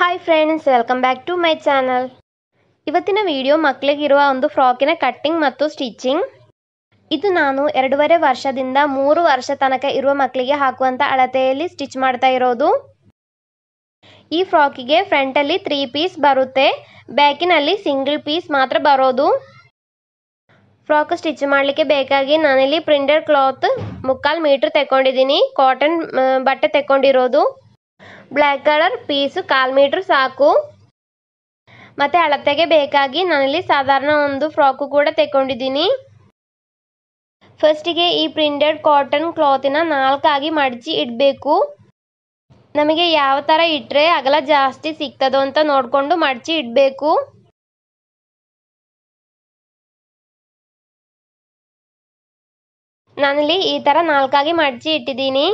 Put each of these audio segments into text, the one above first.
hi friends welcome back to my channel ಇವತ್ತಿನ video ಮಕ್ಕಳಿಗಿರುವ ಒಂದು ಫ್ರಾಕಿನ ಕಟ್ಟಿಂಗ್ ಮತ್ತು ಸ್ಟಿಚಿಂಗ್ ಇದು ನಾನು ಎರಡೂವರೆ ವರ್ಷದಿಂದ ಮೂರು ವರ್ಷ ತನಕ ಇರುವ ಮಕ್ಕಳಿಗೆ ಹಾಕುವಂಥ ಅಳತೆಯಲ್ಲಿ ಸ್ಟಿಚ್ ಮಾಡ್ತಾ ಇರೋದು ಈ ಫ್ರಾಕಿಗೆ ಫ್ರಂಟಲ್ಲಿ ತ್ರೀ ಪೀಸ್ ಬರುತ್ತೆ ಬ್ಯಾಕಿನಲ್ಲಿ ಸಿಂಗಲ್ ಪೀಸ್ ಮಾತ್ರ ಬರೋದು ಫ್ರಾಕ್ ಸ್ಟಿಚ್ ಮಾಡಲಿಕ್ಕೆ ಬೇಕಾಗಿ ನಾನಿಲ್ಲಿ ಪ್ರಿಂಟೆಡ್ ಕ್ಲಾತ್ ಮುಕ್ಕಾಲು ಮೀಟ್ರ್ ತೆಕ್ಕೊಂಡಿದ್ದೀನಿ ಕಾಟನ್ ಬಟ್ಟೆ ತೆಕ್ಕೊಂಡಿರೋದು ಬ್ಲ್ಯಾಕ್ ಕಲರ್ ಪೀಸು ಕಾಲು ಮೀಟ್ರ್ ಸಾಕು ಮತ್ತು ಅಳತೆಗೆ ಬೇಕಾಗಿ ನಾನಿಲ್ಲಿ ಸಾಧಾರಣ ಒಂದು ಫ್ರಾಕು ಕೂಡ ತೆಕ್ಕೊಂಡಿದ್ದೀನಿ ಫಸ್ಟಿಗೆ ಈ ಪ್ರಿಂಟೆಡ್ ಕಾಟನ್ ಕ್ಲಾತಿನ ನಾಲ್ಕಾಗಿ ಮಡಚಿ ಇಡಬೇಕು ನಮಗೆ ಯಾವ ಥರ ಇಟ್ಟರೆ ಅಗಲ ಜಾಸ್ತಿ ಸಿಗ್ತದೋ ಅಂತ ನೋಡಿಕೊಂಡು ಮಡಚಿ ಇಡಬೇಕು ನಾನಿಲ್ಲಿ ಈ ಥರ ನಾಲ್ಕಾಗಿ ಮಡಚಿ ಇಟ್ಟಿದ್ದೀನಿ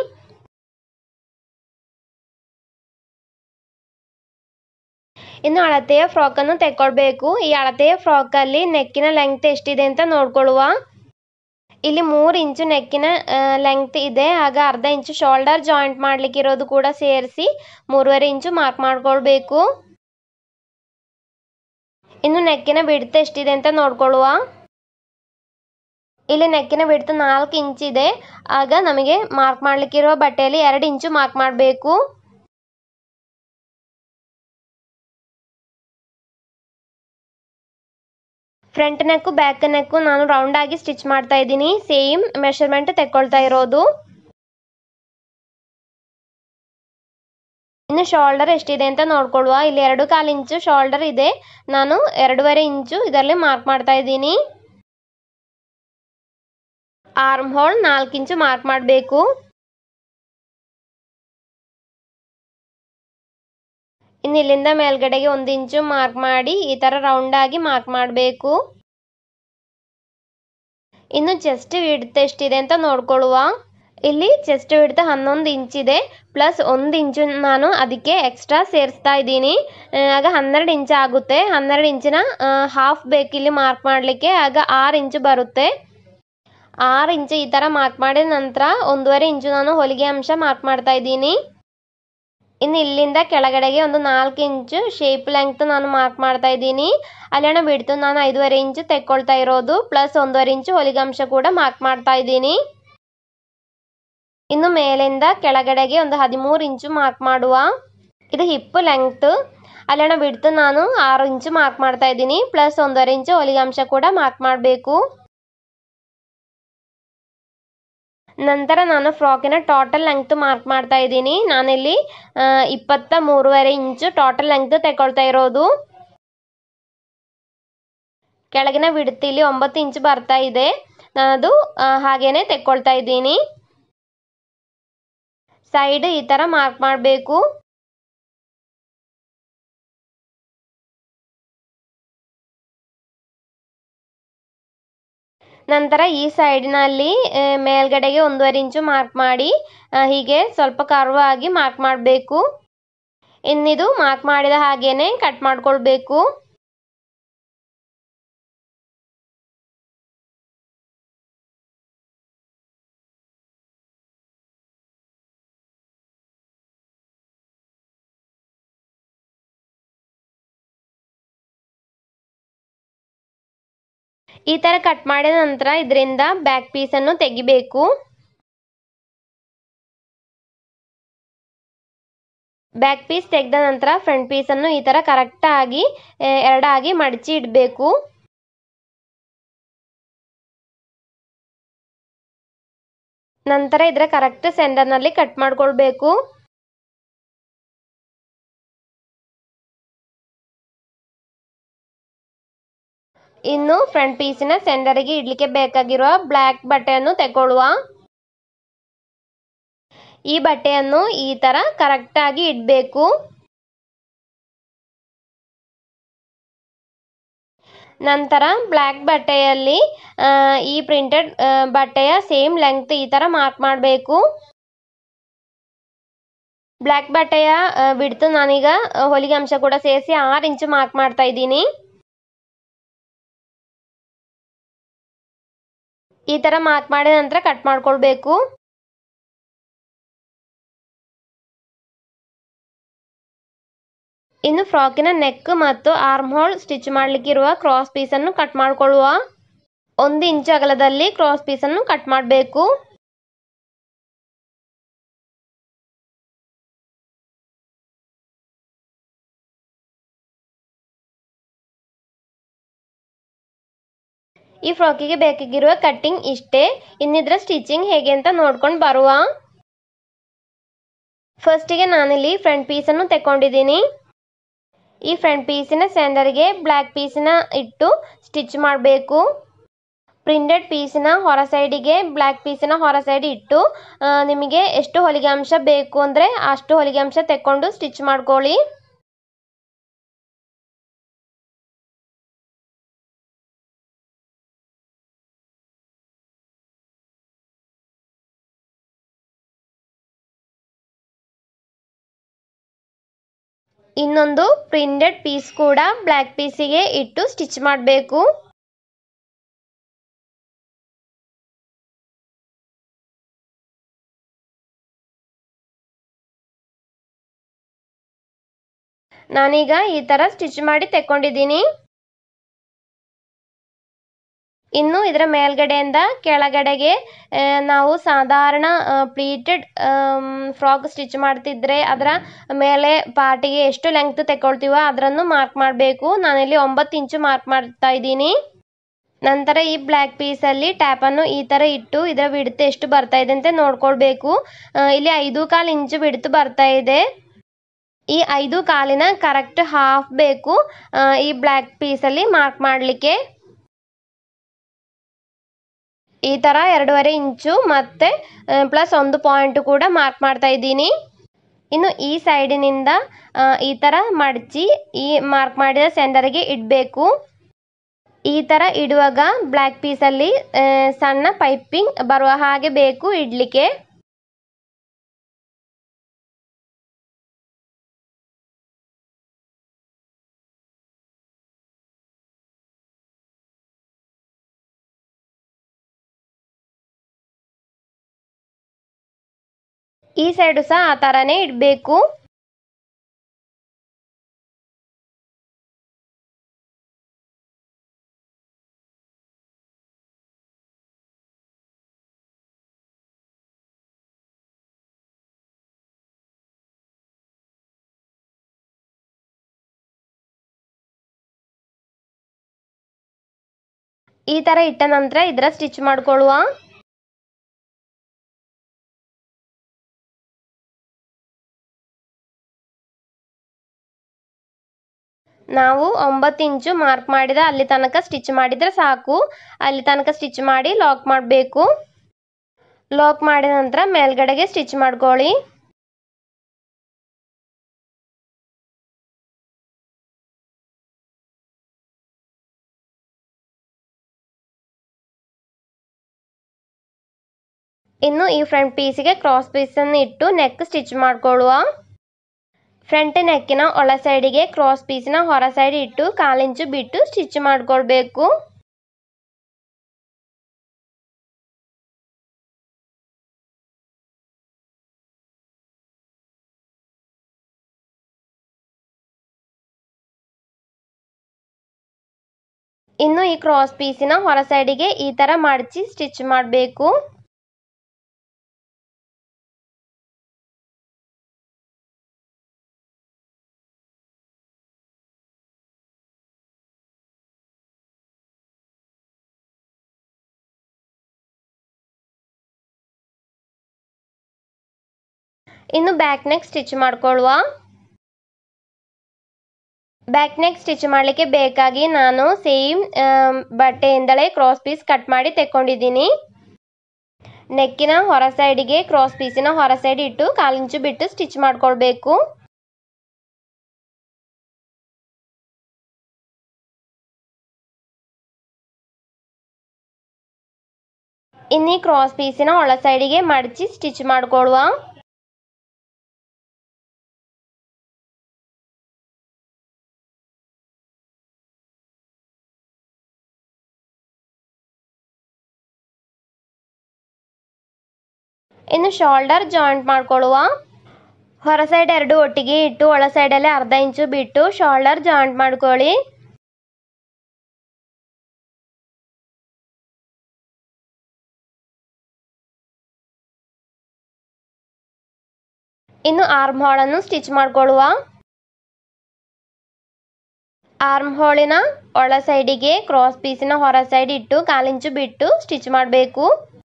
ಇನ್ನು ಅಳತೆಯ ಫ್ರಾಕನ್ನು ತೆಕ್ಕೊಳ್ಬೇಕು ಈ ಅಳತೆಯ ಫ್ರಾಕಲ್ಲಿ ನೆಕ್ಕಿನ ಲೆಂಗ್ತ್ ಎಷ್ಟಿದೆ ಅಂತ ನೋಡ್ಕೊಳ್ಳುವ ಇಲ್ಲಿ ಮೂರು ಇಂಚು ನೆಕ್ಕಿನ ಲೆಂಗ್ತ್ ಇದೆ ಆಗ ಅರ್ಧ ಇಂಚು ಶೋಲ್ಡರ್ ಜಾಯಿಂಟ್ ಮಾಡ್ಲಿಕ್ಕಿರೋದು ಕೂಡ ಸೇರಿಸಿ ಮೂರುವರೆ ಇಂಚು ಮಾರ್ಕ್ ಮಾಡ್ಕೊಳ್ಬೇಕು ಇನ್ನು ನೆಕ್ಕಿನ ಬಿಡ್ತ ಎಷ್ಟಿದೆ ಅಂತ ನೋಡ್ಕೊಳ್ಳುವ ಇಲ್ಲಿ ನೆಕ್ಕಿನ ಬಿಡ್ತು ನಾಲ್ಕು ಇಂಚ್ ಇದೆ ಆಗ ನಮಗೆ ಮಾರ್ಕ್ ಮಾಡ್ಲಿಕ್ಕಿರುವ ಬಟ್ಟೆಯಲ್ಲಿ ಎರಡು ಇಂಚು ಮಾರ್ಕ್ ಮಾಡಬೇಕು ಫ್ರಂಟ್ ನೆಕ್ಕು ಬ್ಯಾಕ್ ನೆಕ್ಕು ನಾನು ರೌಂಡ್ ಆಗಿ ಸ್ಟಿಚ್ ಮಾಡ್ತಾ ಇದ್ದೀನಿ ಸೇಮ್ ಮೆಷರ್ಮೆಂಟ್ ತೆಕ್ಕೊಳ್ತಾ ಇರೋದು ಇನ್ನು ಶೋಲ್ಡರ್ ಎಷ್ಟಿದೆ ಅಂತ ನೋಡ್ಕೊಳ್ಳುವ ಇಲ್ಲಿ ಎರಡು ಕಾಲು ಇಂಚು ಶೋಲ್ಡರ್ ಇದೆ ನಾನು ಎರಡೂವರೆ ಇಂಚು ಇದರಲ್ಲಿ ಮಾರ್ಕ್ ಮಾಡ್ತಾ ಇದ್ದೀನಿ ಆರ್ಮ್ ಹೋಲ್ ನಾಲ್ಕು ಇಂಚು ಮಾರ್ಕ್ ಮಾಡಬೇಕು ಇನ್ನು ಇಲ್ಲಿಂದ ಮೇಲ್ಗಡೆಗೆ ಒಂದು ಇಂಚು ಮಾರ್ಕ್ ಮಾಡಿ ಈ ಥರ ರೌಂಡ್ ಆಗಿ ಮಾರ್ಕ್ ಮಾಡಬೇಕು ಇನ್ನು ಚೆಸ್ಟ್ ವಿಡ್ತ್ ಎಷ್ಟಿದೆ ಅಂತ ನೋಡ್ಕೊಳ್ಳುವ ಇಲ್ಲಿ ಚೆಸ್ಟ್ ವಿಡ್ತ್ ಹನ್ನೊಂದು ಇಂಚಿದೆ ಪ್ಲಸ್ ಒಂದು ಇಂಚು ನಾನು ಅದಕ್ಕೆ ಎಕ್ಸ್ಟ್ರಾ ಸೇರಿಸ್ತಾ ಇದ್ದೀನಿ ಆಗ ಹನ್ನೆರಡು ಇಂಚು ಆಗುತ್ತೆ ಹನ್ನೆರಡು ಇಂಚಿನ ಹಾಫ್ ಬೇಕು ಇಲ್ಲಿ ಮಾರ್ಕ್ ಮಾಡಲಿಕ್ಕೆ ಆಗ ಆರು ಇಂಚು ಬರುತ್ತೆ ಆರು ಇಂಚು ಈ ಥರ ಮಾರ್ಕ್ ಮಾಡಿದ ನಂತರ ಒಂದೂವರೆ ಇಂಚು ನಾನು ಹೊಲಿಗೆ ಅಂಶ ಮಾರ್ಕ್ ಮಾಡ್ತಾ ಇದ್ದೀನಿ ಇನ್ನು ಇಲ್ಲಿಂದ ಕೆಳಗಡೆಗೆ ಒಂದು ನಾಲ್ಕು ಇಂಚು ಶೇಪ್ ಲೆಂಗ್ತ್ ನಾನು ಮಾರ್ಕ್ ಮಾಡ್ತಾ ಇದ್ದೀನಿ ಅಲ್ಲಣ ಬಿಡ್ತು ನಾನು ಐದೂವರೆ ಇಂಚು ತೆಕ್ಕೊಳ್ತಾ ಇರೋದು ಪ್ಲಸ್ ಒಂದೂವರೆ ಇಂಚು ಹೊಲಿಗಾಂಶ ಕೂಡ ಮಾರ್ಕ್ ಮಾಡ್ತಾ ಇದ್ದೀನಿ ಇನ್ನು ಮೇಲಿಂದ ಕೆಳಗಡೆಗೆ ಒಂದು ಹದಿಮೂರು ಇಂಚು ಮಾರ್ಕ್ ಮಾಡುವ ಇದು ಹಿಪ್ ಲೆಂಗ್ತ್ ಅಲ್ಲಣ ಬಿಡ್ತು ನಾನು ಆರು ಇಂಚು ಮಾರ್ಕ್ ಮಾಡ್ತಾ ಇದ್ದೀನಿ ಪ್ಲಸ್ ಒಂದೂವರೆ ಇಂಚು ಹೊಲಿಗಾಂಶ ಕೂಡ ಮಾರ್ಕ್ ಮಾಡಬೇಕು ನಂತರ ನಾನು ಫ್ರಾಕಿನ ಟೋಟಲ್ ಲೆಂಗ್ತ್ ಮಾರ್ಕ್ ಮಾಡ್ತಾ ಇದ್ದೀನಿ ನಾನಿಲ್ಲಿ ಇಪ್ಪತ್ತ ಮೂರುವರೆ ಇಂಚು ಟೋಟಲ್ ಲೆಂಗ್ತ್ ತೆಕೊಳ್ತಾ ಇರೋದು ಕೆಳಗಿನ ಬಿಡ್ತಿಲಿ ಒಂಬತ್ತು ಇಂಚು ಬರ್ತಾ ಇದೆ ಅದು ಹಾಗೇನೆ ತೆಕ್ಕೊಳ್ತಾ ಇದ್ದೀನಿ ಸೈಡ್ ಈ ಥರ ಮಾರ್ಕ್ ಮಾಡಬೇಕು ನಂತರ ಈ ಸೈಡ್ನಲ್ಲಿ ಮೇಲ್ಗಡೆಗೆ ಒಂದೂವರೆ ಇಂಚು ಮಾರ್ಕ್ ಮಾಡಿ ಹೀಗೆ ಸ್ವಲ್ಪ ಕರ್ವ್ ಆಗಿ ಮಾರ್ಕ್ ಮಾಡಬೇಕು ಇನ್ನಿದು ಮಾರ್ಕ್ ಮಾಡಿದ ಹಾಗೇನೆ ಕಟ್ ಮಾಡ್ಕೊಳ್ಬೇಕು ಈ ಥರ ಕಟ್ ಮಾಡಿದ ನಂತರ ಇದರಿಂದ ಬ್ಯಾಕ್ ಪೀಸನ್ನು ತೆಗಿಬೇಕು ಬ್ಯಾಕ್ ಪೀಸ್ ತೆಗೆದ ನಂತರ ಫ್ರಂಟ್ ಪೀಸನ್ನು ಈ ಥರ ಕರೆಕ್ಟಾಗಿ ಎರಡಾಗಿ ಮಡಚಿ ಇಡಬೇಕು ನಂತರ ಇದರ ಕರೆಕ್ಟ್ ಸೆಂಟರ್ನಲ್ಲಿ ಕಟ್ ಮಾಡ್ಕೊಳ್ಬೇಕು ಇನ್ನು ಫ್ರಂಟ್ ಪೀಸಿನ ಸೆಂಟರಿಗೆ ಇಡ್ಲಿಕ್ಕೆ ಬೇಕಾಗಿರುವ ಬ್ಲ್ಯಾಕ್ ಬಟ್ಟೆಯನ್ನು ತೆಗೊಳ್ಳುವ ಈ ಬಟ್ಟೆಯನ್ನು ಈ ಥರ ಕರೆಕ್ಟಾಗಿ ಇಡಬೇಕು ನಂತರ ಬ್ಲ್ಯಾಕ್ ಬಟ್ಟೆಯಲ್ಲಿ ಈ ಪ್ರಿಂಟೆಡ್ ಬಟ್ಟೆಯ ಸೇಮ್ ಲೆಂಗ್ತ್ ಈ ಥರ ಮಾರ್ಕ್ ಮಾಡಬೇಕು ಬ್ಲ್ಯಾಕ್ ಬಟ್ಟೆಯ ಬಿಡ್ತು ನಾನೀಗ ಹೊಲಿಗೆ ಅಂಶ ಕೂಡ ಸೇರಿಸಿ ಆರು ಇಂಚು ಮಾರ್ಕ್ ಮಾಡ್ತಾ ಇದ್ದೀನಿ ಈ ಥರ ಮಾರ್ಕ್ ಮಾಡಿದ ನಂತರ ಕಟ್ ಮಾಡ್ಕೊಳ್ಬೇಕು ಇನ್ನು ಫ್ರಾಕಿನ ನೆಕ್ ಮತ್ತು ಆರ್ಮ್ ಹೋಲ್ ಸ್ಟಿಚ್ ಮಾಡಲಿಕ್ಕಿರುವ ಕ್ರಾಸ್ ಪೀಸನ್ನು ಕಟ್ ಮಾಡಿಕೊಳ್ಳುವ ಒಂದು ಇಂಚು ಅಗಲದಲ್ಲಿ ಕ್ರಾಸ್ ಪೀಸನ್ನು ಕಟ್ ಮಾಡಬೇಕು ಈ ಫ್ರಾಕಿಗೆ ಬೇಕಾಗಿರುವ ಕಟ್ಟಿಂಗ್ ಇಷ್ಟೇ ಇನ್ನಿದ್ರ ಸ್ಟಿಚಿಂಗ್ ಹೇಗೆ ಅಂತ ನೋಡ್ಕೊಂಡು ಬರುವ ಫಸ್ಟಿಗೆ ನಾನಿಲ್ಲಿ ಫ್ರಂಟ್ ಪೀಸನ್ನು ತೆಕ್ಕೊಂಡಿದ್ದೀನಿ ಈ ಫ್ರಂಟ್ ಪೀಸಿನ ಸೆಂಡರ್ಗೆ ಬ್ಲ್ಯಾಕ್ ಪೀಸಿನ ಇಟ್ಟು ಸ್ಟಿಚ್ ಮಾಡಬೇಕು ಪ್ರಿಂಟೆಡ್ ಪೀಸಿನ ಹೊರ ಸೈಡಿಗೆ ಬ್ಲ್ಯಾಕ್ ಪೀಸಿನ ಹೊರ ಸೈಡ್ ಇಟ್ಟು ನಿಮಗೆ ಎಷ್ಟು ಹೊಲಿಗೆ ಅಂಶ ಬೇಕು ಅಂದರೆ ಅಷ್ಟು ಹೊಲಿಗೆ ಅಂಶ ತೆಕ್ಕೊಂಡು ಸ್ಟಿಚ್ ಮಾಡ್ಕೊಳ್ಳಿ ಇನ್ನೊಂದು ಪ್ರಿಂಟೆಡ್ ಪೀಸ್ ಕೂಡ ಬ್ಲ್ಯಾಕ್ ಪೀಸಿಗೆ ಇಟ್ಟು ಸ್ಟಿಚ್ ಮಾಡಬೇಕು ನಾನೀಗ ಈ ಥರ ಸ್ಟಿಚ್ ಮಾಡಿ ತೆಕ್ಕೊಂಡಿದ್ದೀನಿ ಇನ್ನು ಇದರ ಮೇಲ್ಗಡೆಯಿಂದ ಕೆಳಗಡೆಗೆ ನಾವು ಸಾಧಾರಣ ಪ್ಲೀಟೆಡ್ ಫ್ರಾಕ್ ಸ್ಟಿಚ್ ಮಾಡ್ತಿದ್ರೆ ಅದರ ಮೇಲೆ ಪಾರ್ಟಿಗೆ ಎಷ್ಟು ಲೆಂಗ್ತ್ ತೆಕ್ಕೊಳ್ತೀವೋ ಅದನ್ನು ಮಾರ್ಕ್ ಮಾಡಬೇಕು ನಾನಿಲ್ಲಿ ಒಂಬತ್ತು ಇಂಚು ಮಾರ್ಕ್ ಮಾಡ್ತಾ ಇದ್ದೀನಿ ನಂತರ ಈ ಬ್ಲ್ಯಾಕ್ ಪೀಸಲ್ಲಿ ಟ್ಯಾಪನ್ನು ಈ ಥರ ಇಟ್ಟು ಇದರ ಬಿಡ್ತು ಎಷ್ಟು ಬರ್ತಾ ಇದೆ ಅಂತ ನೋಡ್ಕೊಳ್ಬೇಕು ಇಲ್ಲಿ ಐದು ಕಾಲು ಇಂಚು ಬಿಡ್ತು ಬರ್ತಾ ಇದೆ ಈ ಐದು ಕಾಲಿನ ಕರೆಕ್ಟ್ ಹಾಫ್ ಬೇಕು ಈ ಬ್ಲ್ಯಾಕ್ ಪೀಸಲ್ಲಿ ಮಾರ್ಕ್ ಮಾಡಲಿಕ್ಕೆ ಈ ಥರ ಎರಡೂವರೆ ಇಂಚು ಮತ್ತು ಪ್ಲಸ್ ಒಂದು ಪಾಯಿಂಟ್ ಕೂಡ ಮಾರ್ಕ್ ಮಾಡ್ತಾ ಇದ್ದೀನಿ ಇನ್ನು ಈ ಸೈಡಿನಿಂದ ಈ ಥರ ಮಡಚಿ ಈ ಮಾರ್ಕ್ ಮಾಡಿದ ಸೆಂಡರ್ಗೆ ಇಡಬೇಕು ಈ ಥರ ಇಡುವಾಗ ಬ್ಲ್ಯಾಕ್ ಪೀಸಲ್ಲಿ ಸಣ್ಣ ಪೈಪಿಂಗ್ ಬರುವ ಹಾಗೆ ಬೇಕು ಇಡಲಿಕ್ಕೆ ಈ ಸೈಡು ಸಹ ಆ ಥರನೇ ಇಡಬೇಕು ಈ ಥರ ಇಟ್ಟ ನಂತರ ಇದರ ಸ್ಟಿಚ್ ಮಾಡ್ಕೊಳ್ಳುವ ನಾವು ಒಂಬತ್ತು ಇಂಚು ಮಾರ್ಕ್ ಮಾಡಿದ ಅಲ್ಲಿ ತನಕ ಸ್ಟಿಚ್ ಮಾಡಿದರೆ ಸಾಕು ಅಲ್ಲಿ ತನಕ ಸ್ಟಿಚ್ ಮಾಡಿ ಲಾಕ್ ಮಾಡಬೇಕು ಲಾಕ್ ಮಾಡಿದ ನಂತರ ಮೇಲ್ಗಡೆಗೆ ಸ್ಟಿಚ್ ಮಾಡ್ಕೊಳ್ಳಿ ಇನ್ನು ಈ ಫ್ರಂಟ್ ಪೀಸಿಗೆ ಕ್ರಾಸ್ ಪೀಸನ್ನು ಇಟ್ಟು ನೆಕ್ ಸ್ಟಿಚ್ ಮಾಡ್ಕೊಳ್ಳುವ ಫ್ರಂಟ್ ನೆಕ್ಕಿನ ಒಳ ಸೈಡಿಗೆ ಕ್ರಾಸ್ ಪೀಸಿನ ಹೊರ ಸೈಡ್ ಇಟ್ಟು ಕಾಲಿಂಚು ಬಿಟ್ಟು ಸ್ಟಿಚ್ ಮಾಡ್ಕೊಳ್ಬೇಕು ಇನ್ನು ಈ ಕ್ರಾಸ್ ಪೀಸಿನ ಹೊರ ಸೈಡಿಗೆ ಈ ಥರ ಮಡಚಿ ಸ್ಟಿಚ್ ಮಾಡಬೇಕು ಇನ್ನು ಬ್ಯಾಕ್ ನೆಕ್ ಸ್ಟಿಚ್ ಮಾಡ್ಕೊಳ್ಳುವ ಬ್ಯಾಕ್ ನೆಕ್ ಸ್ಟಿಚ್ ಮಾಡಲಿಕ್ಕೆ ಬೇಕಾಗಿ ನಾನು ಸೇಮ್ ಬಟ್ಟೆಯಿಂದಲೇ ಕ್ರಾಸ್ ಪೀಸ್ ಕಟ್ ಮಾಡಿ ತೆಕ್ಕೊಂಡಿದ್ದೀನಿ ನೆಕ್ಕಿನ ಹೊರ ಸೈಡಿಗೆ ಕ್ರಾಸ್ ಪೀಸಿನ ಹೊರ ಸೈಡ್ ಇಟ್ಟು ಕಾಲಿಂಚು ಬಿಟ್ಟು ಸ್ಟಿಚ್ ಮಾಡ್ಕೊಳ್ಬೇಕು ಇನ್ನೀ ಕ್ರಾಸ್ ಪೀಸಿನ ಒಳ ಸೈಡಿಗೆ ಮಡಚಿ ಸ್ಟಿಚ್ ಮಾಡ್ಕೊಳ್ಳುವ ಇನ್ನು ಶೋಲ್ಡರ್ ಜಾಯಿಂಟ್ ಮಾಡ್ಕೊಳ್ಳುವ ಹೊರ ಸೈಡ್ ಎರಡು ಒಟ್ಟಿಗೆ ಇಟ್ಟು ಒಳ ಸೈಡಲ್ಲಿ ಅರ್ಧ ಇಂಚು ಬಿಟ್ಟು ಶೋಲ್ಡರ್ ಜಾಯಿಂಟ್ ಮಾಡ್ಕೊಳ್ಳಿ ಇನ್ನು ಆರ್ಮ್ ಹೋಳನ್ನು ಸ್ಟಿಚ್ ಮಾಡ್ಕೊಳ್ಳುವ ಆರ್ಮ್ ಹೋಳಿನ ಒಳ ಸೈಡಿಗೆ ಕ್ರಾಸ್ ಪೀಸಿನ ಹೊರ ಸೈಡ್ ಇಟ್ಟು ಕಾಲಿಂಚು ಬಿಟ್ಟು ಸ್ಟಿಚ್ ಮಾಡಬೇಕು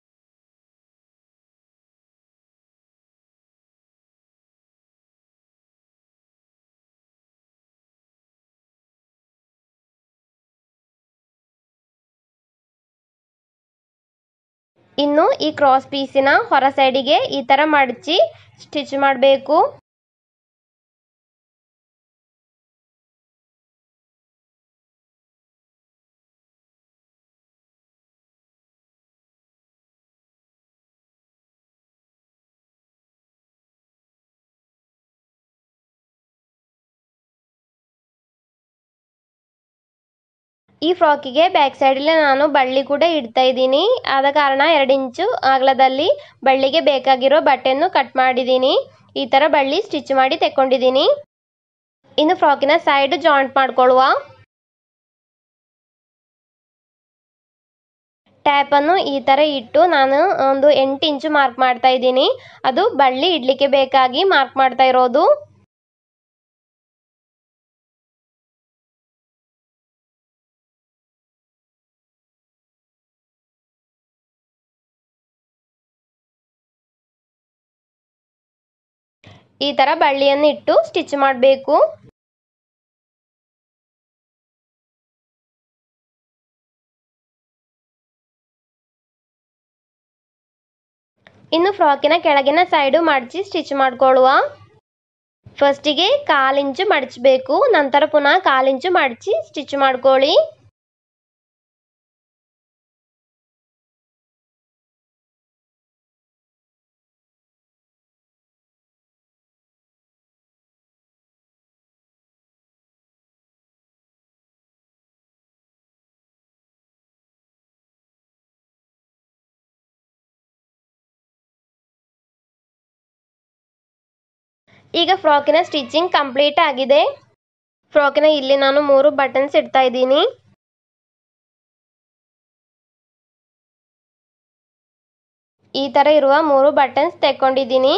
ಇನ್ನು ಈ ಕ್ರಾಸ್ ಪೀಸಿನ ಹೊರ ಸೈಡಿಗೆ ಈ ಥರ ಮಡಚಿ ಸ್ಟಿಚ್ ಮಾಡಬೇಕು ಈ ಫ್ರಾಕಿಗೆ ಬ್ಯಾಕ್ ಸೈಡಲ್ಲಿ ನಾನು ಬಳ್ಳಿ ಕೂಡ ಇಡ್ತಾ ಇದ್ದೀನಿ ಆದ ಕಾರಣ ಎರಡು ಇಂಚು ಅಗಲದಲ್ಲಿ ಬಳ್ಳಿಗೆ ಬೇಕಾಗಿರೋ ಬಟ್ಟೆಯನ್ನು ಕಟ್ ಮಾಡಿದ್ದೀನಿ ಈ ಥರ ಬಳ್ಳಿ ಸ್ಟಿಚ್ ಮಾಡಿ ತೆಕ್ಕೊಂಡಿದ್ದೀನಿ ಇನ್ನು ಫ್ರಾಕಿನ ಸೈಡ್ ಜಾಯಿಂಟ್ ಮಾಡ್ಕೊಳ್ಳುವ ಟ್ಯಾಪನ್ನು ಈ ಥರ ಇಟ್ಟು ನಾನು ಒಂದು ಎಂಟು ಇಂಚು ಮಾರ್ಕ್ ಮಾಡ್ತಾ ಇದ್ದೀನಿ ಅದು ಬಳ್ಳಿ ಇಡ್ಲಿಕ್ಕೆ ಬೇಕಾಗಿ ಮಾರ್ಕ್ ಮಾಡ್ತಾ ಇರೋದು ಈ ಥರ ಬಳ್ಳಿಯನ್ನು ಇಟ್ಟು ಸ್ಟಿಚ್ ಮಾಡಬೇಕು ಇನ್ನು ಫ್ರಾಕಿನ ಕೆಳಗಿನ ಸೈಡು ಮಡಚಿ ಸ್ಟಿಚ್ ಮಾಡ್ಕೊಳ್ಳುವ ಫಸ್ಟಿಗೆ ಕಾಲಿಂಚು ಮಡಚಬೇಕು ನಂತರ ಪುನಃ ಕಾಲಿಂಚು ಮಡಚಿ ಸ್ಟಿಚ್ ಮಾಡ್ಕೊಳ್ಳಿ ಈಗ ಫ್ರಾಕಿನ ಸ್ಟಿಚಿಂಗ್ ಕಂಪ್ಲೀಟ್ ಆಗಿದೆ ಫ್ರಾಕಿನ ಇಲ್ಲಿ ನಾನು ಮೂರು ಬಟನ್ಸ್ ಇಡ್ತಾ ಇದ್ದೀನಿ ಈ ಥರ ಇರುವ ಮೂರು ಬಟನ್ಸ್ ತೆಕ್ಕೊಂಡಿದ್ದೀನಿ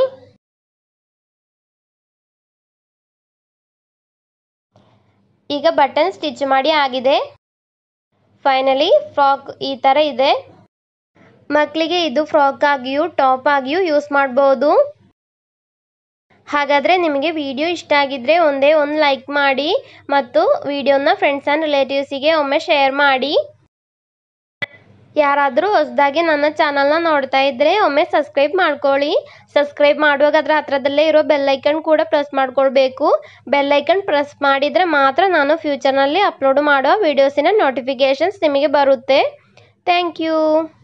ಈಗ ಬಟನ್ ಸ್ಟಿಚ್ ಮಾಡಿ ಆಗಿದೆ ಫೈನಲಿ ಫ್ರಾಕ್ ಈ ಥರ ಇದೆ ಮಕ್ಕಳಿಗೆ ಇದು ಫ್ರಾಕ್ ಆಗಿಯೂ ಟಾಪ್ ಆಗಿಯೂ ಯೂಸ್ ಮಾಡ್ಬೋದು ಹಾಗಾದರೆ ನಿಮಗೆ ವಿಡಿಯೋ ಇಷ್ಟ ಆಗಿದ್ದರೆ ಒಂದೇ ಒಂದು ಲೈಕ್ ಮಾಡಿ ಮತ್ತು ವಿಡಿಯೋನ ಫ್ರೆಂಡ್ಸ್ ಆ್ಯಂಡ್ ರಿಲೇಟಿವ್ಸಿಗೆ ಒಮ್ಮೆ ಶೇರ್ ಮಾಡಿ ಯಾರಾದರೂ ಹೊಸದಾಗಿ ನನ್ನ ಚಾನಲ್ನ ನೋಡ್ತಾ ಇದ್ದರೆ ಒಮ್ಮೆ ಸಬ್ಸ್ಕ್ರೈಬ್ ಮಾಡ್ಕೊಳ್ಳಿ ಸಬ್ಸ್ಕ್ರೈಬ್ ಮಾಡುವಾಗ ಅದರ ಹತ್ರದಲ್ಲೇ ಇರೋ ಬೆಲ್ಲೈಕನ್ ಕೂಡ ಪ್ರೆಸ್ ಮಾಡ್ಕೊಳ್ಬೇಕು ಬೆಲ್ಲೈಕನ್ ಪ್ರೆಸ್ ಮಾಡಿದರೆ ಮಾತ್ರ ನಾನು ಫ್ಯೂಚರ್ನಲ್ಲಿ ಅಪ್ಲೋಡ್ ಮಾಡೋ ವೀಡಿಯೋಸಿನ ನೋಟಿಫಿಕೇಷನ್ಸ್ ನಿಮಗೆ ಬರುತ್ತೆ ಥ್ಯಾಂಕ್ ಯು